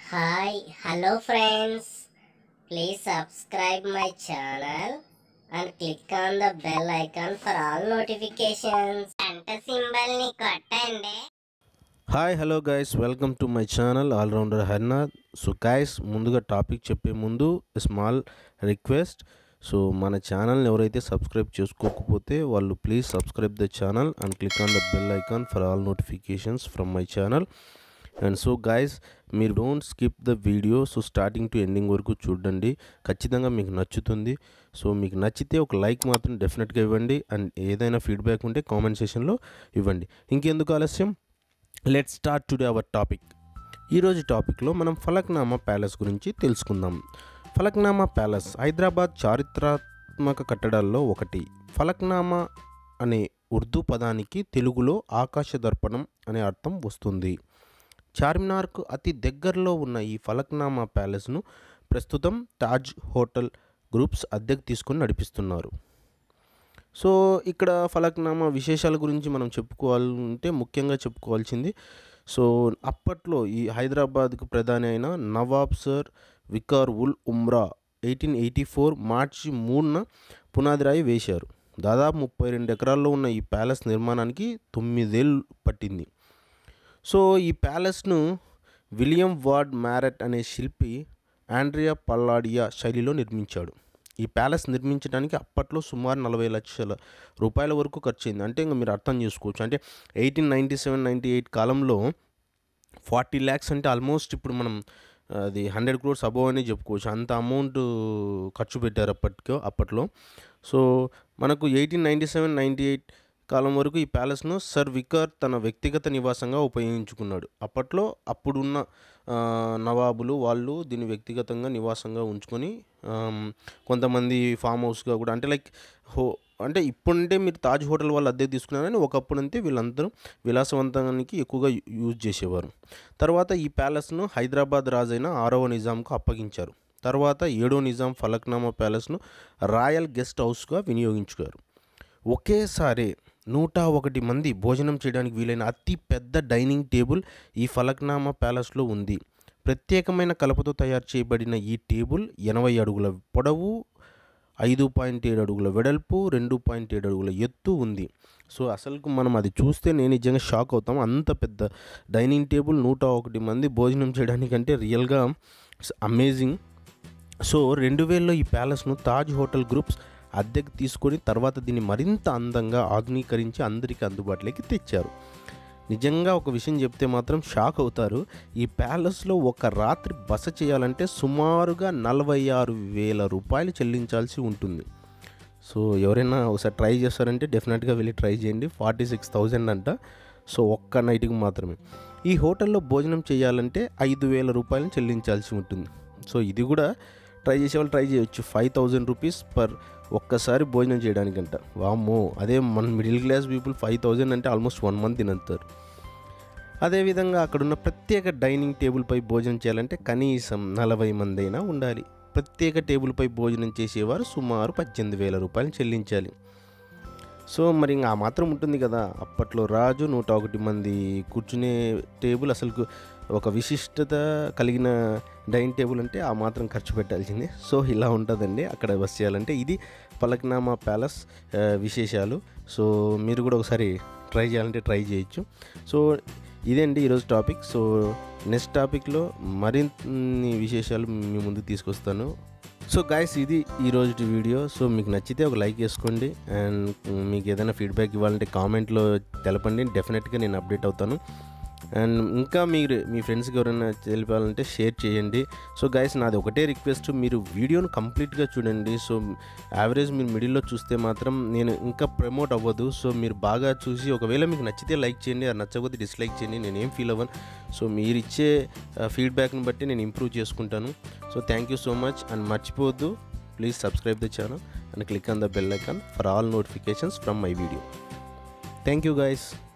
Hi, hello friends. Please subscribe my channel and click on the bell icon for all notifications. గంట symbol ని కొట్టండి hi hello guys welcome to my channel allrounder Harnath so guys ముందుగా topic చెప్పే ముందు small request so మన ఛానల్ని ఎవరైతే subscribe చేసుకోకపోతే వాళ్ళు please subscribe the channel and click on the bell icon for all notifications from my channel and so guys మీరు don't skip the video so starting to ending వరకు చూడండి ఖచ్చితంగా మీకు నచ్చుతుంది సో మీకు నచ్చితే ఒక లైక్ మాత్రం డెఫినెట్గా ఇవ్వండి అండ్ ఏదైనా ఫీడ్బ్యాక్ ఉంటే కామెంట్ సెషన్లో ఇవ్వండి ఇంకెందుకు ఆలస్యం let start today our topic ఈరోజు టాపిక్లో మనం ఫలక్నామా ప్యాలెస్ గురించి తెలుసుకుందాం ఫలక్నామా ప్యాలెస్ హైదరాబాద్ చారిత్రాత్మక కట్టడాల్లో ఒకటి ఫలక్నామా అనే ఉర్దూ పదానికి తెలుగులో ఆకాశ దర్పణం అనే అర్థం వస్తుంది చార్మినార్కు అతి దగ్గరలో ఉన్న ఈ ఫలక్నామా ప్యాలెస్ను ప్రస్తుతం తాజ్ హోటల్ గ్రూప్స్ అద్దెకు తీసుకొని నడిపిస్తున్నారు సో ఇక్కడ ఫలక్నామా విశేషాల గురించి మనం చెప్పుకోవాలంటే ముఖ్యంగా చెప్పుకోవాల్సింది సో అప్పట్లో ఈ హైదరాబాద్కు ప్రధాని అయిన Nawab sir Vikar ul Umra eighteen eighty four మార్చి మూడున పునాది రాయి వేశారు దాదాపు ముప్పై రెండు ఎకరాల్లో ఉన్న ఈ ప్యాలెస్ నిర్మాణానికి తొమ్మిదేళ్ళు పట్టింది సో ఈ ప్యాలెస్ను విలియం వార్డ్ మ్యారెట్ అనే శిల్పి ఆండ్రియా పల్లాడియా శైలిలో నిర్మించాడు ఈ ప్యాలెస్ నిర్మించడానికి అప్పట్లో సుమారు నలభై లక్షల రూపాయల వరకు ఖర్చు అయింది అంటే ఇంకా మీరు అర్థం చేసుకోవచ్చు అంటే eighteen ninety seven ninety eight కాలంలో ఫార్టీ ల్యాక్స్ అంటే ఆల్మోస్ట్ ఇప్పుడు మనం అది హండ్రెడ్ క్రోర్స్ అబోవ్ అని చెప్పుకోవచ్చు అంత అమౌంట్ ఖర్చు పెట్టారు అప్పటికో అప్పట్లో సో మనకు eighteen ninety seven ninety eight కాలం వరకు ఈ ప్యాలెస్ను సర్ వికర్ తన వ్యక్తిగత నివాసంగా ఉపయోగించుకున్నాడు అప్పట్లో అప్పుడున్న ఆ, నవాబులు వాళ్ళు దీన్ని వ్యక్తిగతంగా నివాసంగా ఉంచుకొని ఆమ్, కొంతమంది ఫామ్ హౌస్గా కూడా అంటే లైక్ హో అంటే ఇప్పుడంటే మీరు తాజ్ హోటల్ వాళ్ళు అద్దె తీసుకున్నారని ఒకప్పుడు అంతే వీళ్ళందరూ విలాసవంతానికి ఎక్కువగా యూ- యూజ్ చేసేవారు తర్వాత ఈ ప్యాలెస్ను హైదరాబాద్ రాజైన ఆరవ నిజాంకు అప్పగించారు తర్వాత ఏడో నిజాం ఫలక్నామా ప్యాలెస్ను రాయల్ గెస్ట్ హౌస్గా వినియోగించుకారు ఒకేసారి నూట ఒకటి మంది భోజనం చేయడానికి వీలైన అతి పెద్ద డైనింగ్ టేబుల్ ఈ ఫలక్నామా ప్యాలెస్లో ఉంది ప్రత్యేకమైన కలపతో తయారు చేయబడిన ఈ టేబుల్ ఎనభై అడుగుల పొడవు ఐదు పాయింట్ ఏడు అడుగుల వెడల్పు రెండు పాయింట్ ఏడు అడుగుల ఎత్తు ఉంది సో అసలుకు మనం అది చూస్తే నేను నిజంగా షాక్ అవుతాం అంత పెద్ద డైనింగ్ టేబుల్ నూట ఒకటి మంది భోజనం చేయడానికంటే రియల్గా అమేజింగ్ సో రెండు వేలలో ఈ ప్యాలెస్ను తాజ్ హోటల్ గ్రూప్స్ అద్దెకు తీసుకొని తర్వాత దీన్ని మరింత అందంగా ఆధునీకరించి అందరికీ అందుబాటులోకి తెచ్చారు నిజంగా ఒక విషయం చెప్తే మాత్రం షాక్ అవుతారు ఈ ప్యాలెస్లో ఒక రాత్రి బస చేయాలంటే సుమారుగా నలభై ఆరు వేల రూపాయలు చెల్లించాల్సి ఉంటుంది సో ఎవరైనా ఒకసారి ట్రై చేస్తారంటే డెఫినెట్గా వెళ్ళి ట్రై చేయండి ఫార్టీ సిక్స్ థౌజండ్ అంట సో ఒక్క నైట్కి మాత్రమే ఈ హోటల్లో భోజనం చేయాలంటే ఐదు వేల రూపాయలు చెల్లించాల్సి ఉంటుంది సో ఇది కూడా ట్రై చేసేవాళ్ళు ట్రై చేయొచ్చు ఫైవ్ థౌజండ్ రూపీస్ పర్ ఒక్కసారి భోజనం చేయడానికంట వామ్మో అదే మన middle class people five thousand అంటే ఆల్మోస్ట్ వన్ మంత్ తినంతారు అదేవిధంగా అక్కడున్న ప్రత్యేక డైనింగ్ టేబుల్పై భోజనం చేయాలంటే కనీసం నలభై మంది అయినా ఉండాలి ప్రత్యేక టేబుల్పై భోజనం చేసేవారు సుమారు పద్దెనిమిది వేల రూపాయలు చెల్లించాలి సో మరి ఇంకా ఆ మాత్రం ఉంటుంది కదా అప్పట్లో రాజు నూట ఒకటి మంది కూర్చునే టేబుల్ అసలు ఒక విశిష్టత కలిగిన డైనింగ్ టేబుల్ అంటే ఆ మాత్రం ఖర్చు పెట్టాల్సిందే సో ఇలా ఉంటుందండి అక్కడ బస్ చేయాలంటే ఇది పలక్నామా ప్యాలెస్ ఆ, విశేషాలు సో మీరు కూడా ఒకసారి ట్రై చేయాలంటే ట్రై చేయొచ్చు సో ఇదండి ఈరోజు టాపిక్ సో నెక్స్ట్ టాపిక్లో మరిన్ని విశేషాలు మీ ముందుకు తీసుకొస్తాను సో గాయస్ ఇది ఈరోజు వీడియో సో మీకు నచ్చితే ఒక లైక్ చేసుకోండి అండ్ మీకు ఏదైనా ఫీడ్బ్యాక్ ఇవ్వాలంటే కామెంట్లో తెలపండి డెఫినెట్గా నేను అప్డేట్ అవుతాను అండ్ ఇంకా మీరు మీ ఫ్రెండ్స్కి ఎవరైనా తెలిపాలంటే షేర్ చేయండి సో గైస్ నాది ఒకటే రిక్వెస్ట్ మీరు వీడియోను కంప్లీట్గా చూడండి సో యావరేజ్ మీరు మిడిల్లో చూస్తే మాత్రం నేను ఇంకా ప్రమోట్ అవ్వదు సో మీరు బాగా చూసి ఒకవేళ మీకు నచ్చితే లైక్ చేయండి అది నచ్చకపోతే డిస్లైక్ చేయండి నేను ఏం ఫీల్ అవ్వను సో మీరు ఇచ్చే ఫీడ్బ్యాక్ని బట్టి నేను ఇంప్రూవ్ చేసుకుంటాను so thank you so much and మర్చిపోవద్దు please subscribe the channel and click on the bell icon for all notifications from my video thank you guys